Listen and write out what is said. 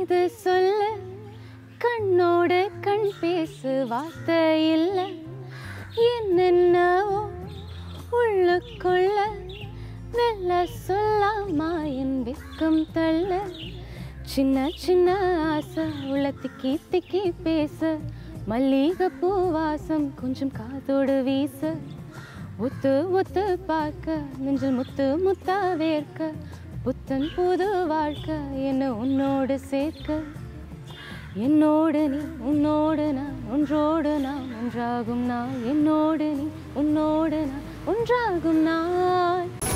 ஏது சொல்ல கண்ணோடு கண் பேசு வார்த்தை இல்லை என்னென்னவோ உள்ளுக்குள்ள மெல்ல சொல்லாமா என் வெக்கம் தள்ள சின்ன சின்ன ஆசை உள்ள திக்கி திக்கி பேச மல்லிகை பூ வாசம் கொஞ்சம் காதோடு வீச ஒத்து ஒத்து பார்க்க நெஞ்சில் முத்து முத்தா வேர்க்க புத்தன் புது வாழ்க்கை என்ன உன்னோடு சேர்க்க என்னோடு நீ உன்னோடு நான் ஒன்றோடு நான் ஒன்றாகும் நாள் என்னோடு நீ உன்னோடு நான் ஒன்றாகும் நாள்